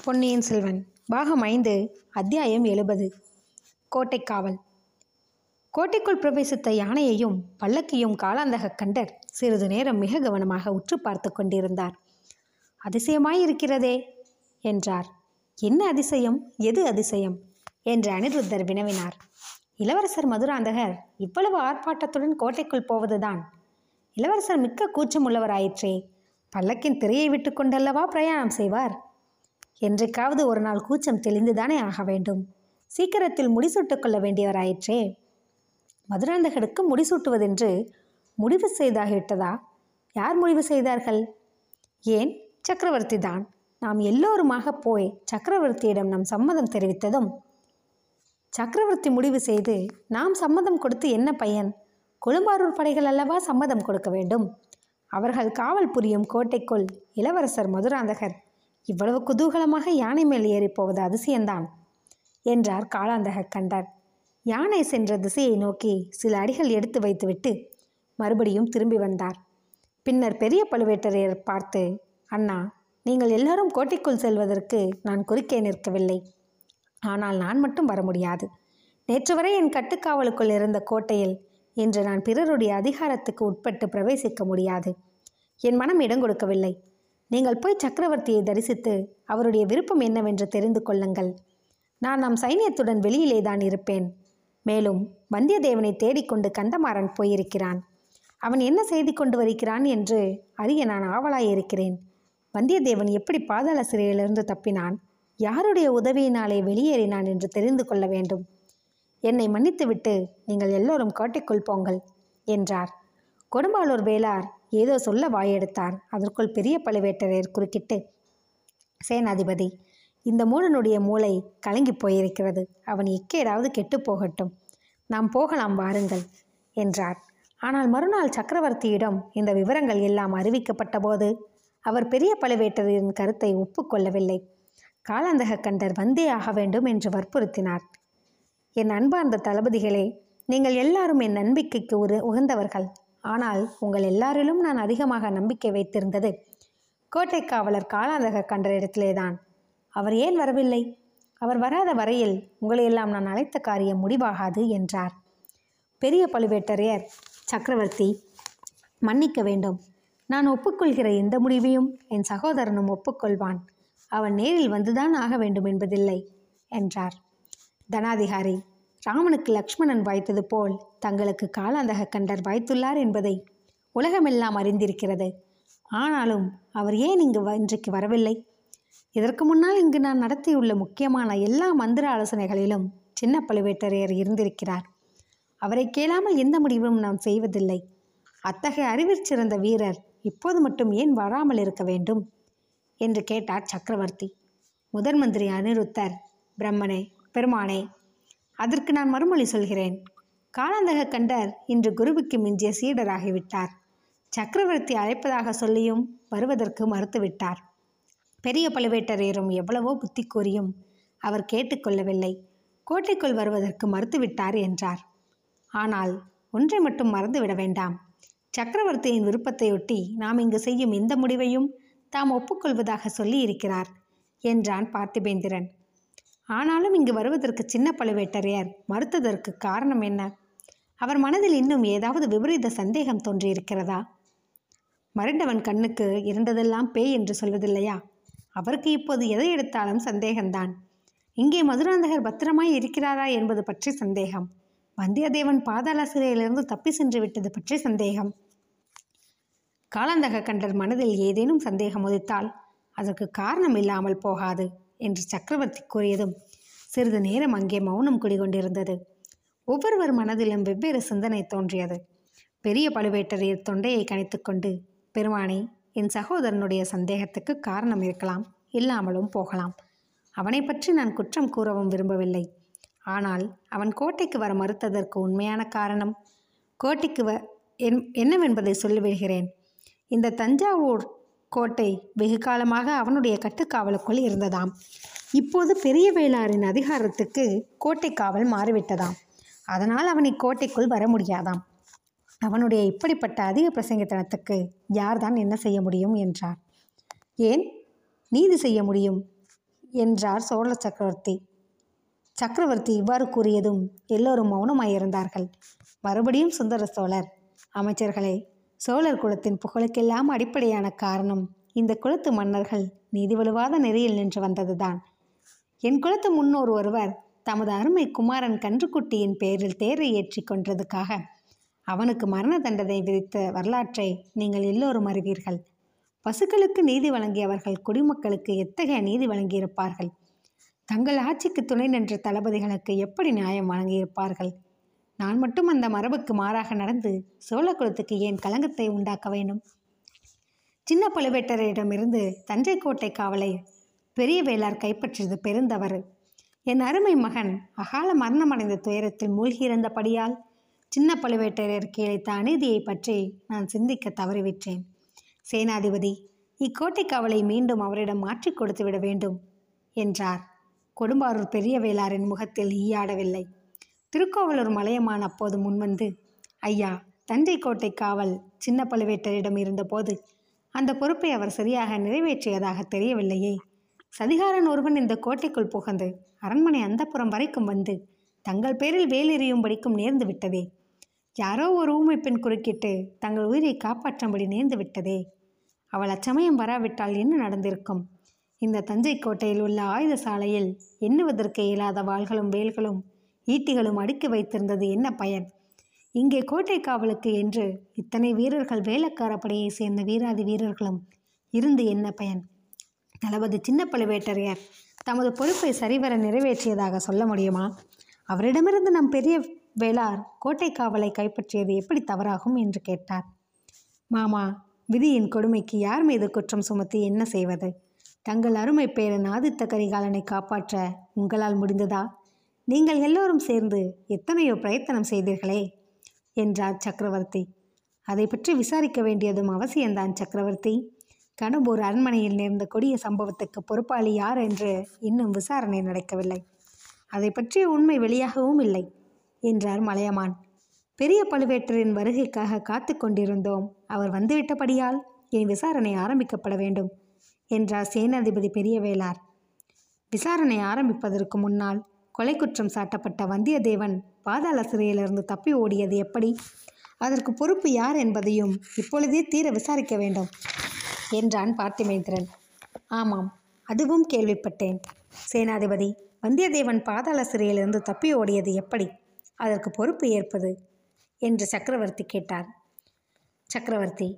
பொன்னியின் செல்வன் பாகம் ஐந்து அத்தியாயம் எழுபது கோட்டைக்காவல் கோட்டைக்குள் பிரவேசித்த யானையையும் பல்லக்கையும் காலாந்தக கண்டர் சிறிது நேரம் மிக கவனமாக உற்று பார்த்து கொண்டிருந்தார் அதிசயமாயிருக்கிறதே என்றார் என்ன அதிசயம் எது அதிசயம் என்று அனிருத்தர் வினவினார் இளவரசர் மதுராந்தகர் இவ்வளவு ஆர்ப்பாட்டத்துடன் கோட்டைக்குள் போவதுதான் இளவரசர் மிக்க கூச்சம் உள்ளவராயிற்றே பல்லக்கின் திரையை விட்டு கொண்டல்லவா பிரயாணம் செய்வார் என்றைக்காவது ஒரு நாள் கூச்சம் தெளிந்துதானே ஆக வேண்டும் சீக்கிரத்தில் முடிசூட்டுக் கொள்ள வேண்டியவராயிற்றே மதுராந்தகருக்கு முடிசூட்டுவதென்று முடிவு செய்தாகிவிட்டதா யார் முடிவு செய்தார்கள் ஏன் சக்கரவர்த்தி தான் நாம் எல்லோருமாக போய் சக்கரவர்த்தியிடம் நம் சம்மதம் தெரிவித்ததும் சக்கரவர்த்தி முடிவு செய்து நாம் சம்மதம் கொடுத்து என்ன பயன் கொழும்பாரூர் படைகள் அல்லவா சம்மதம் கொடுக்க வேண்டும் அவர்கள் காவல் புரியும் கோட்டைக்குள் இளவரசர் மதுராந்தகர் இவ்வளவு குதூகலமாக யானை மேல் ஏறி போவது அதிசயம்தான் என்றார் காலாந்தக கண்டர் யானை சென்ற திசையை நோக்கி சில அடிகள் எடுத்து வைத்துவிட்டு மறுபடியும் திரும்பி வந்தார் பின்னர் பெரிய பழுவேட்டரையர் பார்த்து அண்ணா நீங்கள் எல்லாரும் கோட்டைக்குள் செல்வதற்கு நான் குறுக்கே நிற்கவில்லை ஆனால் நான் மட்டும் வர முடியாது நேற்று வரை என் கட்டுக்காவலுக்குள் இருந்த கோட்டையில் இன்று நான் பிறருடைய அதிகாரத்துக்கு உட்பட்டு பிரவேசிக்க முடியாது என் மனம் இடம் கொடுக்கவில்லை நீங்கள் போய் சக்கரவர்த்தியை தரிசித்து அவருடைய விருப்பம் என்னவென்று தெரிந்து கொள்ளுங்கள் நான் நம் சைனியத்துடன் வெளியிலே தான் இருப்பேன் மேலும் வந்தியத்தேவனை தேடிக்கொண்டு கந்தமாறன் போயிருக்கிறான் அவன் என்ன செய்தி கொண்டு வருகிறான் என்று அறிய நான் ஆவலாயிருக்கிறேன் வந்தியத்தேவன் எப்படி பாதாள சிறையிலிருந்து தப்பினான் யாருடைய உதவியினாலே வெளியேறினான் என்று தெரிந்து கொள்ள வேண்டும் என்னை மன்னித்துவிட்டு நீங்கள் எல்லோரும் கோட்டைக்குள் போங்கள் என்றார் கொடும்பாளூர் வேளார் ஏதோ சொல்ல வாயெடுத்தார் அதற்குள் பெரிய பழுவேட்டரையர் குறுக்கிட்டு சேனாதிபதி இந்த மூடனுடைய மூளை கலங்கி போயிருக்கிறது அவன் எக்கேடாவது கெட்டு போகட்டும் நாம் போகலாம் வாருங்கள் என்றார் ஆனால் மறுநாள் சக்கரவர்த்தியிடம் இந்த விவரங்கள் எல்லாம் அறிவிக்கப்பட்ட போது அவர் பெரிய பழுவேட்டரையரின் கருத்தை ஒப்புக்கொள்ளவில்லை காலாந்தக கண்டர் வந்தே ஆக வேண்டும் என்று வற்புறுத்தினார் என் அன்பார்ந்த தளபதிகளே நீங்கள் எல்லாரும் என் நம்பிக்கைக்கு ஒரு உகந்தவர்கள் ஆனால் உங்கள் எல்லாரிலும் நான் அதிகமாக நம்பிக்கை வைத்திருந்தது கோட்டை காவலர் காலாந்தக கண்டரிடத்திலேதான் அவர் ஏன் வரவில்லை அவர் வராத வரையில் உங்களையெல்லாம் நான் அழைத்த காரியம் முடிவாகாது என்றார் பெரிய பழுவேட்டரையர் சக்கரவர்த்தி மன்னிக்க வேண்டும் நான் ஒப்புக்கொள்கிற எந்த முடிவையும் என் சகோதரனும் ஒப்புக்கொள்வான் அவன் நேரில் வந்துதான் ஆக வேண்டும் என்பதில்லை என்றார் தனாதிகாரி ராமனுக்கு லக்ஷ்மணன் வாய்த்தது போல் தங்களுக்கு காலாந்தக கண்டர் வாய்த்துள்ளார் என்பதை உலகமெல்லாம் அறிந்திருக்கிறது ஆனாலும் அவர் ஏன் இங்கு வ- இன்றைக்கு வரவில்லை இதற்கு முன்னால் இங்கு நான் நடத்தியுள்ள முக்கியமான எல்லா மந்திர ஆலோசனைகளிலும் சின்ன பழுவேட்டரையர் இருந்திருக்கிறார் அவரை கேளாமல் எந்த முடிவும் நாம் செய்வதில்லை அத்தகைய அறிவிற் வீரர் இப்போது மட்டும் ஏன் வராமல் இருக்க வேண்டும் என்று கேட்டார் சக்கரவர்த்தி முதன் மந்திரி அனிருத்தர் பிரம்மனே பெருமானே அதற்கு நான் மறுமொழி சொல்கிறேன் காலாந்தக கண்டர் இன்று குருவுக்கு மிஞ்சிய சீடராகிவிட்டார் சக்கரவர்த்தி அழைப்பதாக சொல்லியும் வருவதற்கு மறுத்துவிட்டார் பெரிய பழுவேட்டரையரும் எவ்வளவோ புத்தி கூறியும் அவர் கேட்டுக்கொள்ளவில்லை கோட்டைக்குள் வருவதற்கு மறுத்துவிட்டார் என்றார் ஆனால் ஒன்றை மட்டும் மறந்துவிட வேண்டாம் சக்கரவர்த்தியின் விருப்பத்தையொட்டி நாம் இங்கு செய்யும் இந்த முடிவையும் தாம் ஒப்புக்கொள்வதாக சொல்லி இருக்கிறார் என்றான் பார்த்திபேந்திரன் ஆனாலும் இங்கு வருவதற்கு சின்ன பழுவேட்டரையர் மறுத்ததற்கு காரணம் என்ன அவர் மனதில் இன்னும் ஏதாவது விபரீத சந்தேகம் தோன்றியிருக்கிறதா மருண்டவன் கண்ணுக்கு இருந்ததெல்லாம் பேய் என்று சொல்வதில்லையா அவருக்கு இப்போது எதை எடுத்தாலும் சந்தேகம்தான் இங்கே மதுராந்தகர் பத்திரமாய் இருக்கிறாரா என்பது பற்றி சந்தேகம் வந்தியத்தேவன் பாதாள சிறையிலிருந்து தப்பி சென்று விட்டது பற்றி சந்தேகம் காலாந்தக கண்டர் மனதில் ஏதேனும் சந்தேகம் உதித்தால் அதற்கு காரணம் இல்லாமல் போகாது என்று சக்கரவர்த்தி கூறியதும் சிறிது நேரம் அங்கே மௌனம் குடிகொண்டிருந்தது ஒவ்வொருவர் மனதிலும் வெவ்வேறு சிந்தனை தோன்றியது பெரிய பழுவேட்டரையர் தொண்டையை கணித்துக்கொண்டு பெருமானே என் சகோதரனுடைய சந்தேகத்துக்கு காரணம் இருக்கலாம் இல்லாமலும் போகலாம் அவனை பற்றி நான் குற்றம் கூறவும் விரும்பவில்லை ஆனால் அவன் கோட்டைக்கு வர மறுத்ததற்கு உண்மையான காரணம் கோட்டைக்கு வ என் என்னவென்பதை சொல்லிவிடுகிறேன் இந்த தஞ்சாவூர் கோட்டை வெகு காலமாக அவனுடைய கட்டுக்காவலுக்குள் இருந்ததாம் இப்போது பெரிய வேளாரின் அதிகாரத்துக்கு கோட்டை காவல் மாறிவிட்டதாம் அதனால் அவனை கோட்டைக்குள் வர முடியாதாம் அவனுடைய இப்படிப்பட்ட அதிக பிரசங்கத்தனத்துக்கு யார்தான் என்ன செய்ய முடியும் என்றார் ஏன் நீதி செய்ய முடியும் என்றார் சோழ சக்கரவர்த்தி சக்கரவர்த்தி இவ்வாறு கூறியதும் எல்லோரும் மௌனமாயிருந்தார்கள் மறுபடியும் சுந்தர சோழர் அமைச்சர்களே சோழர் குலத்தின் புகழுக்கெல்லாம் அடிப்படையான காரணம் இந்த குலத்து மன்னர்கள் நீதி வலுவாத நெறியில் நின்று வந்ததுதான் என் குலத்து முன்னோர் ஒருவர் தமது அருமை குமாரன் கன்றுக்குட்டியின் பேரில் தேரை ஏற்றி கொன்றதுக்காக அவனுக்கு மரண தண்டனை விதித்த வரலாற்றை நீங்கள் எல்லோரும் அறிவீர்கள் பசுக்களுக்கு நீதி வழங்கியவர்கள் குடிமக்களுக்கு எத்தகைய நீதி வழங்கியிருப்பார்கள் தங்கள் ஆட்சிக்கு துணை நின்ற தளபதிகளுக்கு எப்படி நியாயம் வழங்கியிருப்பார்கள் நான் மட்டும் அந்த மரபுக்கு மாறாக நடந்து சோழ குலத்துக்கு ஏன் கலங்கத்தை உண்டாக்க வேண்டும் சின்ன பழுவேட்டரையிடமிருந்து தஞ்சை கோட்டை காவலை பெரிய வேளார் கைப்பற்றியது பெருந்தவறு என் அருமை மகன் அகால மரணமடைந்த துயரத்தில் மூழ்கியிருந்தபடியால் சின்ன பழுவேட்டரையருக்கு இழைத்த அநீதியை பற்றி நான் சிந்திக்க தவறிவிட்டேன் சேனாதிபதி இக்கோட்டை காவலை மீண்டும் அவரிடம் மாற்றிக் கொடுத்து விட வேண்டும் என்றார் கொடும்பாரூர் பெரிய வேளாரின் முகத்தில் ஈயாடவில்லை திருக்கோவலூர் மலையமான் அப்போது முன்வந்து ஐயா தஞ்சை கோட்டை காவல் சின்ன பழுவேட்டரிடம் இருந்தபோது அந்த பொறுப்பை அவர் சரியாக நிறைவேற்றியதாக தெரியவில்லையே சதிகாரன் ஒருவன் இந்த கோட்டைக்குள் புகுந்து அரண்மனை அந்தப்புறம் வரைக்கும் வந்து தங்கள் பேரில் வேலெறியும்படிக்கும் நேர்ந்து விட்டதே யாரோ ஒரு ஊமை பெண் குறுக்கிட்டு தங்கள் உயிரை காப்பாற்றும்படி நேர்ந்து விட்டதே அவள் அச்சமயம் வராவிட்டால் என்ன நடந்திருக்கும் இந்த தஞ்சை கோட்டையில் உள்ள ஆயுத சாலையில் எண்ணுவதற்கு இயலாத வாள்களும் வேல்களும் ஈட்டிகளும் அடுக்கி வைத்திருந்தது என்ன பயன் இங்கே கோட்டை காவலுக்கு என்று இத்தனை வீரர்கள் வேலக்கார படையை சேர்ந்த வீராதி வீரர்களும் இருந்து என்ன பயன் தளபதி சின்ன பழுவேட்டரையர் தமது பொறுப்பை சரிவர நிறைவேற்றியதாக சொல்ல முடியுமா அவரிடமிருந்து நம் பெரிய வேளார் கோட்டை காவலை கைப்பற்றியது எப்படி தவறாகும் என்று கேட்டார் மாமா விதியின் கொடுமைக்கு யார் மீது குற்றம் சுமத்தி என்ன செய்வது தங்கள் அருமை பேரன் ஆதித்த கரிகாலனை காப்பாற்ற உங்களால் முடிந்ததா நீங்கள் எல்லோரும் சேர்ந்து எத்தனையோ பிரயத்தனம் செய்தீர்களே என்றார் சக்கரவர்த்தி அதை பற்றி விசாரிக்க வேண்டியதும் அவசியம்தான் சக்கரவர்த்தி கடம்பூர் அரண்மனையில் நேர்ந்த கொடிய சம்பவத்துக்கு பொறுப்பாளி யார் என்று இன்னும் விசாரணை நடக்கவில்லை அதை பற்றிய உண்மை வெளியாகவும் இல்லை என்றார் மலையமான் பெரிய பழுவேட்டரின் வருகைக்காக காத்து கொண்டிருந்தோம் அவர் வந்துவிட்டபடியால் என் விசாரணை ஆரம்பிக்கப்பட வேண்டும் என்றார் சேனாதிபதி பெரியவேளார் விசாரணை ஆரம்பிப்பதற்கு முன்னால் கொலை குற்றம் சாட்டப்பட்ட வந்தியத்தேவன் பாதாள சிறையிலிருந்து தப்பி ஓடியது எப்படி அதற்கு பொறுப்பு யார் என்பதையும் இப்பொழுதே தீர விசாரிக்க வேண்டும் என்றான் பார்த்திமேந்திரன் ஆமாம் அதுவும் கேள்விப்பட்டேன் சேனாதிபதி வந்தியத்தேவன் பாதாள சிறையிலிருந்து தப்பி ஓடியது எப்படி அதற்கு பொறுப்பு ஏற்பது என்று சக்கரவர்த்தி கேட்டார் சக்கரவர்த்தி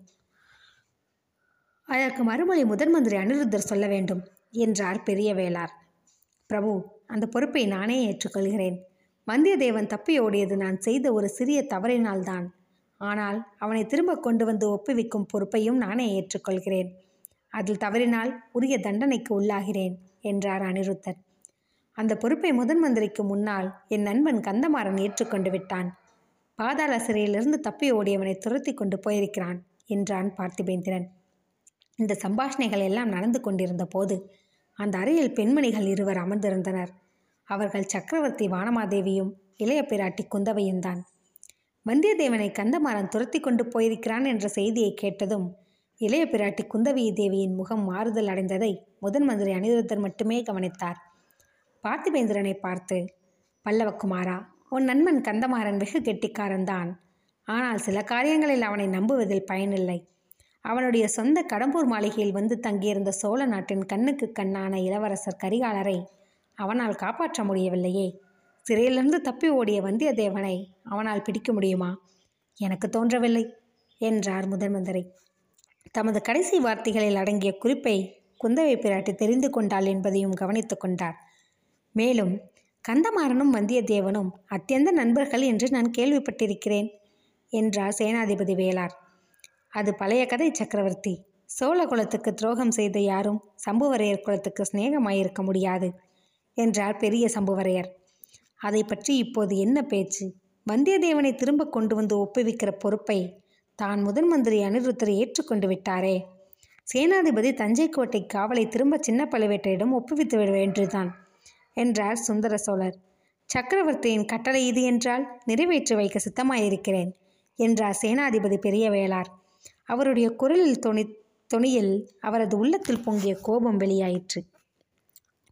அதற்கு மறுமொழி முதன் மந்திரி அனிருத்தர் சொல்ல வேண்டும் என்றார் பெரிய வேளார் பிரபு அந்த பொறுப்பை நானே ஏற்றுக்கொள்கிறேன் வந்தியத்தேவன் தப்பி ஓடியது நான் செய்த ஒரு சிறிய தவறினால்தான் ஆனால் அவனை திரும்ப கொண்டு வந்து ஒப்புவிக்கும் பொறுப்பையும் நானே ஏற்றுக்கொள்கிறேன் அதில் தவறினால் உரிய தண்டனைக்கு உள்ளாகிறேன் என்றார் அனிருத்தர் அந்த பொறுப்பை முதன் மந்திரிக்கு முன்னால் என் நண்பன் கந்தமாறன் ஏற்றுக்கொண்டு விட்டான் பாதாள சிறையிலிருந்து தப்பி ஓடியவனை துரத்தி கொண்டு போயிருக்கிறான் என்றான் பார்த்திபேந்திரன் இந்த சம்பாஷணைகள் எல்லாம் நடந்து கொண்டிருந்த போது அந்த அறையில் பெண்மணிகள் இருவர் அமர்ந்திருந்தனர் அவர்கள் சக்கரவர்த்தி வானமாதேவியும் இளைய பிராட்டி குந்தவையும் தான் வந்தியத்தேவனை கந்தமாறன் துரத்தி கொண்டு போயிருக்கிறான் என்ற செய்தியை கேட்டதும் இளைய பிராட்டி குந்தவி தேவியின் முகம் மாறுதல் அடைந்ததை முதன் மந்திரி அனிருத்தர் மட்டுமே கவனித்தார் பார்த்திபேந்திரனை பார்த்து பல்லவக்குமாரா உன் நண்பன் கந்தமாறன் வெகு கெட்டிக்காரன்தான் ஆனால் சில காரியங்களில் அவனை நம்புவதில் பயனில்லை அவனுடைய சொந்த கடம்பூர் மாளிகையில் வந்து தங்கியிருந்த சோழ நாட்டின் கண்ணுக்கு கண்ணான இளவரசர் கரிகாலரை அவனால் காப்பாற்ற முடியவில்லையே சிறையிலிருந்து தப்பி ஓடிய வந்தியத்தேவனை அவனால் பிடிக்க முடியுமா எனக்கு தோன்றவில்லை என்றார் முதன்மந்திரி தமது கடைசி வார்த்தைகளில் அடங்கிய குறிப்பை குந்தவை பிராட்டி தெரிந்து கொண்டாள் என்பதையும் கவனித்துக் கொண்டார் மேலும் கந்தமாறனும் வந்தியத்தேவனும் அத்தியந்த நண்பர்கள் என்று நான் கேள்விப்பட்டிருக்கிறேன் என்றார் சேனாதிபதி வேளார் அது பழைய கதை சக்கரவர்த்தி சோழ குலத்துக்கு துரோகம் செய்த யாரும் சம்புவரையர் குலத்துக்கு சிநேகமாயிருக்க முடியாது என்றார் பெரிய சம்புவரையர் அதை பற்றி இப்போது என்ன பேச்சு வந்தியத்தேவனை திரும்ப கொண்டு வந்து ஒப்புவிக்கிற பொறுப்பை தான் முதன் மந்திரி அனிருத்தர் ஏற்றுக்கொண்டு விட்டாரே சேனாதிபதி தஞ்சை கோட்டை காவலை திரும்ப சின்ன பழுவேட்டரிடம் ஒப்புவித்து விட வேண்டியதுதான் என்றார் சுந்தர சோழர் சக்கரவர்த்தியின் கட்டளை இது என்றால் நிறைவேற்றி வைக்க சித்தமாயிருக்கிறேன் என்றார் சேனாதிபதி பெரிய வேளார் அவருடைய குரலில் தொனி தொனியில் அவரது உள்ளத்தில் பொங்கிய கோபம் வெளியாயிற்று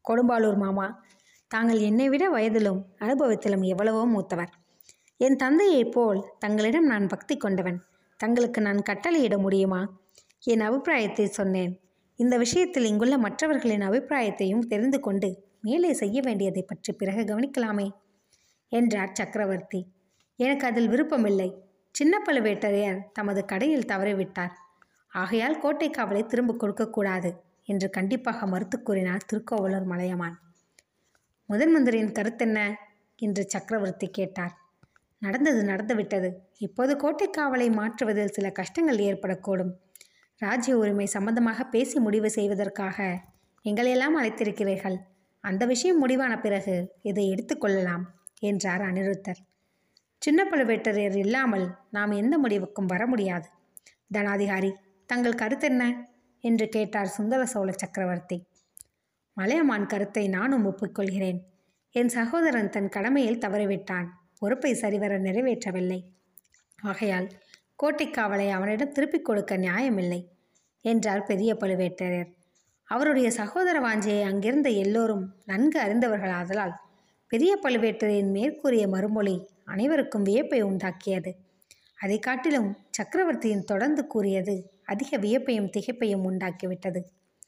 கொடும்பாலூர் மாமா தாங்கள் என்னை விட வயதிலும் அனுபவத்திலும் எவ்வளவோ மூத்தவர் என் தந்தையைப் போல் தங்களிடம் நான் பக்தி கொண்டவன் தங்களுக்கு நான் கட்டளையிட முடியுமா என் அபிப்பிராயத்தை சொன்னேன் இந்த விஷயத்தில் இங்குள்ள மற்றவர்களின் அபிப்பிராயத்தையும் தெரிந்து கொண்டு மேலே செய்ய வேண்டியதை பற்றி பிறகு கவனிக்கலாமே என்றார் சக்கரவர்த்தி எனக்கு அதில் விருப்பமில்லை சின்ன பழுவேட்டரையர் தமது கடையில் தவறிவிட்டார் ஆகையால் கோட்டை காவலை திரும்ப கொடுக்கக்கூடாது என்று கண்டிப்பாக மறுத்து கூறினார் திருக்கோவலூர் மலையமான் முதன் மந்திரியின் கருத்தென்ன என்று சக்கரவர்த்தி கேட்டார் நடந்தது நடந்துவிட்டது இப்போது கோட்டை காவலை மாற்றுவதில் சில கஷ்டங்கள் ஏற்படக்கூடும் ராஜ்ய உரிமை சம்பந்தமாக பேசி முடிவு செய்வதற்காக எங்களையெல்லாம் அழைத்திருக்கிறீர்கள் அந்த விஷயம் முடிவான பிறகு இதை எடுத்துக்கொள்ளலாம் என்றார் அனிருத்தர் சின்ன பழுவேட்டரையர் இல்லாமல் நாம் எந்த முடிவுக்கும் வர முடியாது தனாதிகாரி தங்கள் கருத்தென்ன என்று கேட்டார் சுந்தர சோழ சக்கரவர்த்தி மலையமான் கருத்தை நானும் ஒப்புக்கொள்கிறேன் என் சகோதரன் தன் கடமையில் தவறிவிட்டான் பொறுப்பை சரிவர நிறைவேற்றவில்லை ஆகையால் கோட்டைக் காவலை அவனிடம் திருப்பிக் கொடுக்க நியாயமில்லை என்றார் பெரிய பழுவேட்டரையர் அவருடைய சகோதர வாஞ்சையை அங்கிருந்த எல்லோரும் நன்கு அறிந்தவர்களாதலால் பெரிய பழுவேட்டரையின் மேற்கூறிய மறுமொழி அனைவருக்கும் வியப்பை உண்டாக்கியது அதை காட்டிலும் சக்கரவர்த்தியின் தொடர்ந்து கூறியது அதிக வியப்பையும் திகைப்பையும் உண்டாக்கிவிட்டது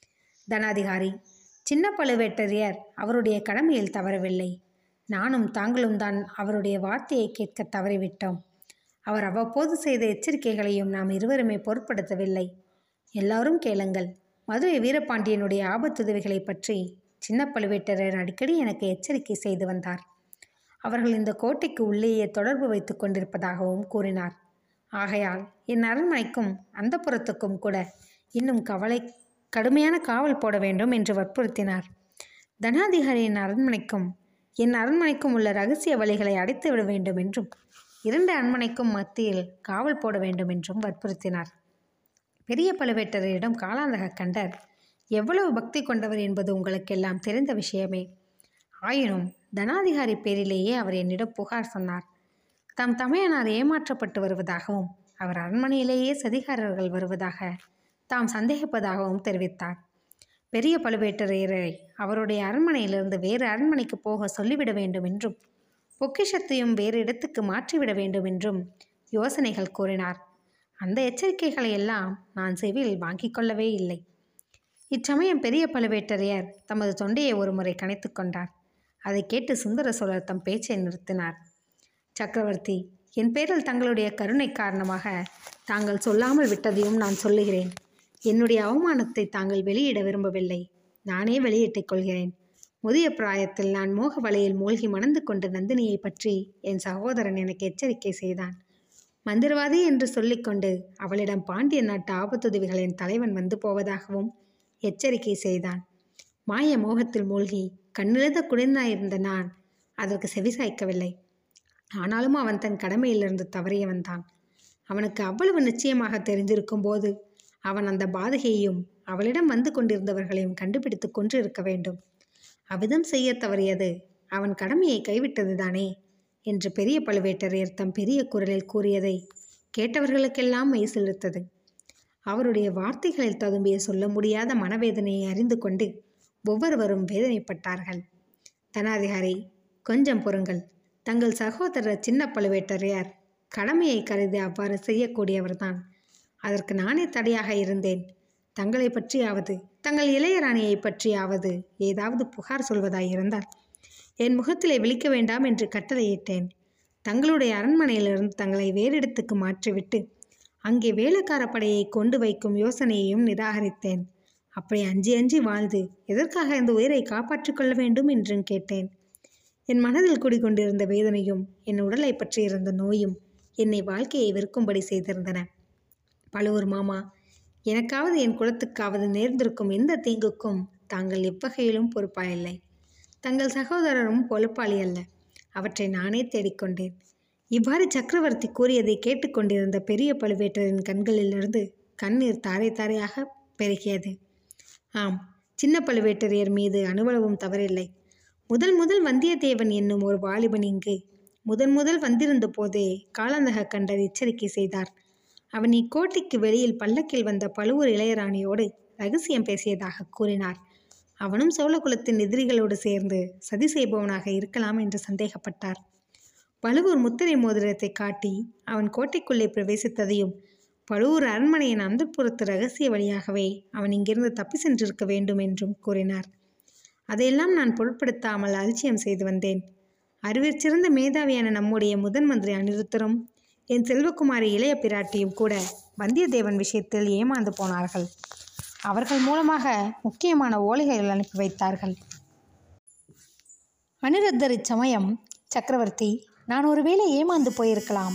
தனாதிகாரி சின்ன பழுவேட்டரையர் அவருடைய கடமையில் தவறவில்லை நானும் தாங்களும் தான் அவருடைய வார்த்தையை கேட்க தவறிவிட்டோம் அவர் அவ்வப்போது செய்த எச்சரிக்கைகளையும் நாம் இருவருமே பொருட்படுத்தவில்லை எல்லாரும் கேளுங்கள் மதுரை வீரபாண்டியனுடைய ஆபத்துதவிகளை பற்றி சின்ன பழுவேட்டரையர் அடிக்கடி எனக்கு எச்சரிக்கை செய்து வந்தார் அவர்கள் இந்த கோட்டைக்கு உள்ளேயே தொடர்பு வைத்துக் கொண்டிருப்பதாகவும் கூறினார் ஆகையால் என் அரண்மனைக்கும் அந்த புறத்துக்கும் கூட இன்னும் கவலை கடுமையான காவல் போட வேண்டும் என்று வற்புறுத்தினார் தனாதிகாரியின் அரண்மனைக்கும் என் அரண்மனைக்கும் உள்ள ரகசிய வழிகளை அடைத்து விட வேண்டும் என்றும் இரண்டு அரண்மனைக்கும் மத்தியில் காவல் போட வேண்டும் என்றும் வற்புறுத்தினார் பெரிய பழுவேட்டரையரிடம் காலாந்தக கண்டர் எவ்வளவு பக்தி கொண்டவர் என்பது உங்களுக்கெல்லாம் தெரிந்த விஷயமே ஆயினும் தனாதிகாரி பேரிலேயே அவர் என்னிடம் புகார் சொன்னார் தம் தமையனார் ஏமாற்றப்பட்டு வருவதாகவும் அவர் அரண்மனையிலேயே சதிகாரர்கள் வருவதாக தாம் சந்தேகிப்பதாகவும் தெரிவித்தார் பெரிய பழுவேட்டரையரை அவருடைய அரண்மனையிலிருந்து வேறு அரண்மனைக்கு போக சொல்லிவிட வேண்டும் என்றும் பொக்கிஷத்தையும் வேறு இடத்துக்கு மாற்றிவிட வேண்டும் என்றும் யோசனைகள் கூறினார் அந்த எச்சரிக்கைகளை எல்லாம் நான் செவியில் வாங்கிக் கொள்ளவே இல்லை இச்சமயம் பெரிய பழுவேட்டரையர் தமது தொண்டையை ஒருமுறை கனைத்து கொண்டார் அதை கேட்டு சுந்தர சோழர் தம் பேச்சை நிறுத்தினார் சக்கரவர்த்தி என் பேரில் தங்களுடைய கருணை காரணமாக தாங்கள் சொல்லாமல் விட்டதையும் நான் சொல்லுகிறேன் என்னுடைய அவமானத்தை தாங்கள் வெளியிட விரும்பவில்லை நானே வெளியிட்டுக் கொள்கிறேன் முதிய பிராயத்தில் நான் மோக வலையில் மூழ்கி மணந்து கொண்ட நந்தினியை பற்றி என் சகோதரன் எனக்கு எச்சரிக்கை செய்தான் மந்திரவாதி என்று சொல்லிக்கொண்டு அவளிடம் பாண்டிய நாட்டு ஆபத்துதவிகளின் தலைவன் வந்து போவதாகவும் எச்சரிக்கை செய்தான் மாய மோகத்தில் மூழ்கி கண்ணிழுத குடிந்தாயிருந்த நான் அதற்கு செவிசாய்க்கவில்லை ஆனாலும் அவன் தன் கடமையிலிருந்து தவறியவன் தான் அவனுக்கு அவ்வளவு நிச்சயமாக தெரிந்திருக்கும் போது அவன் அந்த பாதகையையும் அவளிடம் வந்து கொண்டிருந்தவர்களையும் கண்டுபிடித்து கொன்றிருக்க வேண்டும் அவ்விதம் செய்ய தவறியது அவன் கடமையை கைவிட்டதுதானே என்று பெரிய பழுவேட்டரையர் தம் பெரிய குரலில் கூறியதை கேட்டவர்களுக்கெல்லாம் மெய் செலுத்தது அவருடைய வார்த்தைகளில் ததும்பிய சொல்ல முடியாத மனவேதனையை அறிந்து கொண்டு ஒவ்வொருவரும் வேதனைப்பட்டார்கள் தனாதிகாரி கொஞ்சம் பொறுங்கள் தங்கள் சகோதரர் சின்ன பழுவேட்டரையர் கடமையை கருதி அவ்வாறு செய்யக்கூடியவர்தான் அதற்கு நானே தடையாக இருந்தேன் தங்களை பற்றியாவது தங்கள் இளையராணியை பற்றியாவது ஏதாவது புகார் சொல்வதாயிருந்தால் என் முகத்திலே விழிக்க வேண்டாம் என்று கட்டளையிட்டேன் தங்களுடைய அரண்மனையிலிருந்து தங்களை வேறு இடத்துக்கு மாற்றிவிட்டு அங்கே வேலைக்கார படையை கொண்டு வைக்கும் யோசனையையும் நிராகரித்தேன் அப்படி அஞ்சி அஞ்சி வாழ்ந்து எதற்காக இந்த உயிரை காப்பாற்றிக் கொள்ள வேண்டும் என்றும் கேட்டேன் என் மனதில் குடிகொண்டிருந்த வேதனையும் என் உடலை பற்றியிருந்த நோயும் என்னை வாழ்க்கையை வெறுக்கும்படி செய்திருந்தன பழுவூர் மாமா எனக்காவது என் குலத்துக்காவது நேர்ந்திருக்கும் எந்த தீங்குக்கும் தாங்கள் எவ்வகையிலும் பொறுப்பாயில்லை தங்கள் சகோதரரும் பொறுப்பாளி அல்ல அவற்றை நானே தேடிக்கொண்டேன் இவ்வாறு சக்கரவர்த்தி கூறியதை கேட்டுக்கொண்டிருந்த பெரிய பழுவேட்டரின் கண்களிலிருந்து கண்ணீர் தாரை தாரையாக பெருகியது ஆம் சின்ன பழுவேட்டரையர் மீது அனுபவம் தவறில்லை முதல் முதல் வந்தியத்தேவன் என்னும் ஒரு வாலிபன் இங்கு முதன் முதல் வந்திருந்த போதே காலாந்தக கண்டர் எச்சரிக்கை செய்தார் அவன் இக்கோட்டைக்கு வெளியில் பல்லக்கில் வந்த பழுவூர் இளையராணியோடு ரகசியம் பேசியதாக கூறினார் அவனும் சோழகுலத்தின் எதிரிகளோடு சேர்ந்து சதி செய்பவனாக இருக்கலாம் என்று சந்தேகப்பட்டார் பழுவூர் முத்திரை மோதிரத்தை காட்டி அவன் கோட்டைக்குள்ளே பிரவேசித்ததையும் பழுவூர் அரண்மனையின் அந்தப்புறத்து ரகசிய வழியாகவே அவன் இங்கிருந்து தப்பி சென்றிருக்க வேண்டும் என்றும் கூறினார் அதையெல்லாம் நான் பொருட்படுத்தாமல் அலட்சியம் செய்து வந்தேன் அறிவிற் சிறந்த மேதாவியான நம்முடைய முதன் மந்திரி அனிருத்தரும் என் செல்வகுமாரி இளைய பிராட்டியும் கூட வந்தியத்தேவன் விஷயத்தில் ஏமாந்து போனார்கள் அவர்கள் மூலமாக முக்கியமான ஓலைகள் அனுப்பி வைத்தார்கள் அனிருத்தர் இச்சமயம் சக்கரவர்த்தி நான் ஒருவேளை ஏமாந்து போயிருக்கலாம்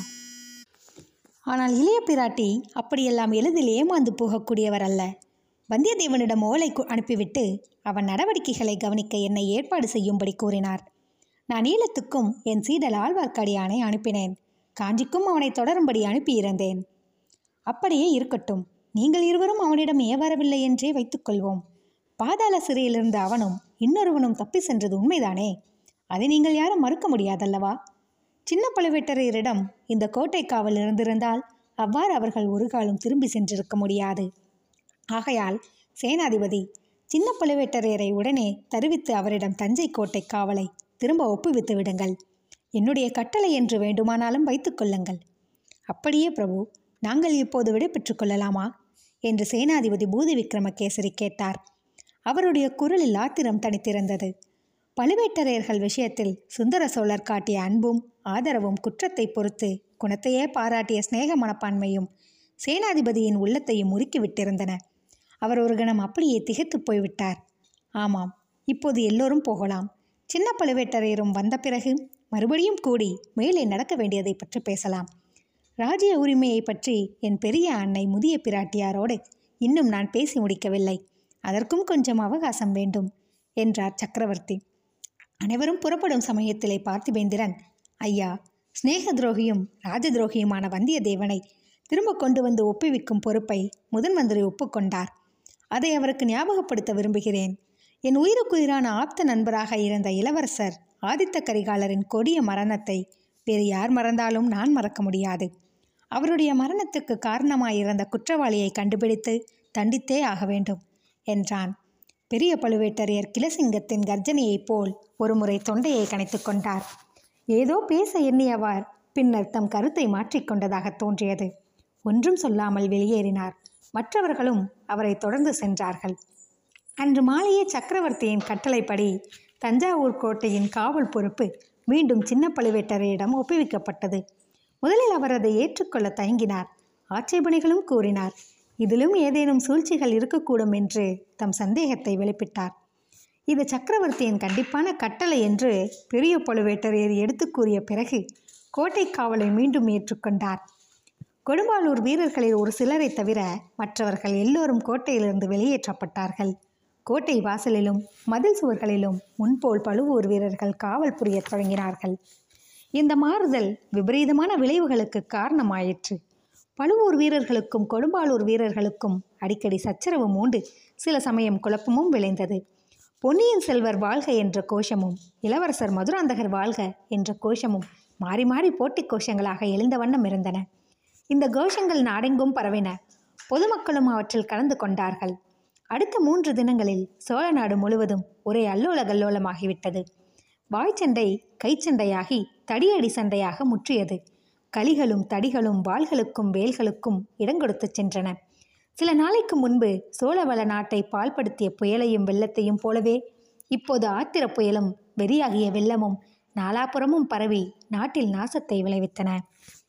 ஆனால் இளைய பிராட்டி அப்படியெல்லாம் எளிதில் ஏமாந்து போகக்கூடியவர் அல்ல வந்தியத்தேவனிடம் ஓலை கு- அனுப்பிவிட்டு அவன் நடவடிக்கைகளை கவனிக்க என்னை ஏற்பாடு செய்யும்படி கூறினார் நான் ஈழத்துக்கும் என் சீடல் ஆழ்வார்க்கடியானை அனுப்பினேன் காஞ்சிக்கும் அவனை தொடரும்படி அனுப்பியிருந்தேன் அப்படியே இருக்கட்டும் நீங்கள் இருவரும் அவனிடம் ஏவரவில்லை என்றே வைத்துக்கொள்வோம் பாதாள சிறையிலிருந்த அவனும் இன்னொருவனும் தப்பி சென்றது உண்மைதானே அதை நீங்கள் யாரும் மறுக்க முடியாதல்லவா சின்ன பழுவேட்டரையரிடம் இந்த கோட்டை காவல் இருந்திருந்தால் அவ்வாறு அவர்கள் ஒரு காலம் திரும்பி சென்றிருக்க முடியாது ஆகையால் சேனாதிபதி சின்ன பழுவேட்டரையரை உடனே தருவித்து அவரிடம் தஞ்சை கோட்டை காவலை திரும்ப ஒப்புவித்து விடுங்கள் என்னுடைய கட்டளை என்று வேண்டுமானாலும் வைத்துக் கொள்ளுங்கள் அப்படியே பிரபு நாங்கள் இப்போது விடை பெற்றுக் கொள்ளலாமா என்று சேனாதிபதி பூதி விக்ரமகேசரி கேட்டார் அவருடைய குரலில் ஆத்திரம் தனித்திருந்தது பழுவேட்டரையர்கள் விஷயத்தில் சுந்தர சோழர் காட்டிய அன்பும் ஆதரவும் குற்றத்தை பொறுத்து குணத்தையே பாராட்டிய சிநேக மனப்பான்மையும் சேனாதிபதியின் உள்ளத்தையும் முறுக்கிவிட்டிருந்தன அவர் ஒரு கணம் அப்படியே திகைத்துப் போய்விட்டார் ஆமாம் இப்போது எல்லோரும் போகலாம் சின்ன பழுவேட்டரையரும் வந்த பிறகு மறுபடியும் கூடி மேலே நடக்க வேண்டியதை பற்றி பேசலாம் ராஜ்ய உரிமையை பற்றி என் பெரிய அன்னை முதிய பிராட்டியாரோடு இன்னும் நான் பேசி முடிக்கவில்லை அதற்கும் கொஞ்சம் அவகாசம் வேண்டும் என்றார் சக்கரவர்த்தி அனைவரும் புறப்படும் சமயத்திலே பார்த்திபேந்திரன் ஐயா சிநேக துரோகியும் ராஜ துரோகியுமான வந்தியத்தேவனை திரும்ப கொண்டு வந்து ஒப்புவிக்கும் பொறுப்பை முதன் மந்திரி ஒப்புக்கொண்டார் அதை அவருக்கு ஞாபகப்படுத்த விரும்புகிறேன் என் உயிருக்குயிரான ஆப்த நண்பராக இருந்த இளவரசர் ஆதித்த கரிகாலரின் கொடிய மரணத்தை வேறு யார் மறந்தாலும் நான் மறக்க முடியாது அவருடைய மரணத்துக்கு காரணமாயிருந்த குற்றவாளியை கண்டுபிடித்து தண்டித்தே ஆக வேண்டும் என்றான் பெரிய பழுவேட்டரையர் கிளசிங்கத்தின் கர்ஜனையைப் போல் ஒருமுறை தொண்டையை கனைத்துக் கொண்டார் ஏதோ பேச எண்ணியவர் பின்னர் தம் கருத்தை மாற்றிக்கொண்டதாக தோன்றியது ஒன்றும் சொல்லாமல் வெளியேறினார் மற்றவர்களும் அவரை தொடர்ந்து சென்றார்கள் அன்று மாலையே சக்கரவர்த்தியின் கட்டளைப்படி தஞ்சாவூர் கோட்டையின் காவல் பொறுப்பு மீண்டும் சின்ன பழுவேட்டரையிடம் ஒப்புவிக்கப்பட்டது முதலில் அவர் அதை ஏற்றுக்கொள்ள தயங்கினார் ஆட்சேபனைகளும் கூறினார் இதிலும் ஏதேனும் சூழ்ச்சிகள் இருக்கக்கூடும் என்று தம் சந்தேகத்தை வெளிப்பிட்டார் இது சக்கரவர்த்தியின் கண்டிப்பான கட்டளை என்று பெரிய பழுவேட்டரையர் எடுத்துக் கூறிய பிறகு கோட்டை காவலை மீண்டும் ஏற்றுக்கொண்டார் கொடும்பாலூர் வீரர்களில் ஒரு சிலரை தவிர மற்றவர்கள் எல்லோரும் கோட்டையிலிருந்து வெளியேற்றப்பட்டார்கள் கோட்டை வாசலிலும் மதில் சுவர்களிலும் முன்போல் பழுவூர் வீரர்கள் காவல் புரியத் தொடங்கினார்கள் இந்த மாறுதல் விபரீதமான விளைவுகளுக்கு காரணமாயிற்று பழுவூர் வீரர்களுக்கும் கொடும்பாலூர் வீரர்களுக்கும் அடிக்கடி சச்சரவு மூண்டு சில சமயம் குழப்பமும் விளைந்தது பொன்னியின் செல்வர் வாழ்க என்ற கோஷமும் இளவரசர் மதுராந்தகர் வாழ்க என்ற கோஷமும் மாறி மாறி போட்டிக் கோஷங்களாக எழுந்த வண்ணம் இருந்தன இந்த கோஷங்கள் நாடெங்கும் பரவின பொதுமக்களும் அவற்றில் கலந்து கொண்டார்கள் அடுத்த மூன்று தினங்களில் சோழ நாடு முழுவதும் ஒரே அல்லோல கல்லோலமாகிவிட்டது வாய்ச்சண்டை கைச்சண்டையாகி தடியடி சண்டையாக முற்றியது கலிகளும் தடிகளும் வாள்களுக்கும் வேல்களுக்கும் இடங்கொடுத்துச் சென்றன சில நாளைக்கு முன்பு சோழவள நாட்டை பால்படுத்திய புயலையும் வெள்ளத்தையும் போலவே இப்போது ஆத்திர புயலும் வெறியாகிய வெள்ளமும் நாலாபுறமும் பரவி நாட்டில் நாசத்தை விளைவித்தன